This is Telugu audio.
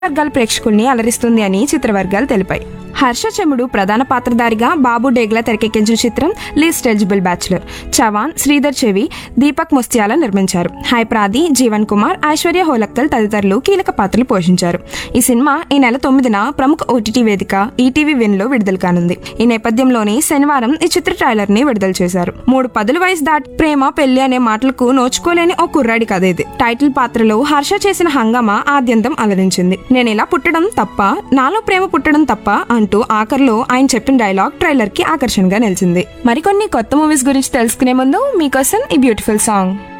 వర్గాల ప్రేక్షకుల్ని అలరిస్తుంది అని చిత్రవర్గాలు తెలిపాయి హర్ష చెముడు ప్రధాన పాత్రధారిగా బాబు డేగ్లా తెరకెక్కించిన చిత్రం least eligible bachelor Chavan Sridhar చెవి దీపక్ ముస్తియాల నిర్మించారు హైప్రాది జీవన్ కుమార్ ఐశ్వర్య హోలక్కల్ తదితరులు కీలక పాత్రలు పోషించారు ఈ సినిమా ఈ నెల తొమ్మిదిన ప్రముఖ ఓటీటీ వేదిక ఈటీవీ విన్ లో విడుదల కానుంది ఈ నేపథ్యంలోనే శనివారం ఈ చిత్ర ట్రైలర్ ని విడుదల చేశారు మూడు పదుల వయసు దాటి ప్రేమ పెళ్లి అనే మాటలకు నోచుకోలేని ఓ కుర్రాడి కథ ఇది టైటిల్ పాత్రలో హర్ష చేసిన హంగామా ఆద్యంతం అలరించింది నేను ఇలా పుట్టడం తప్ప నాలో ప్రేమ పుట్టడం తప్ప అంటూ ఆఖర్లో ఆయన చెప్పిన డైలాగ్ ట్రైలర్ కి ఆకర్షణగా నిలిచింది మరికొన్ని కొత్త మూవీస్ గురించి తెలుసుకునే ముందు మీకోసం ఈ బ్యూటిఫుల్ సాంగ్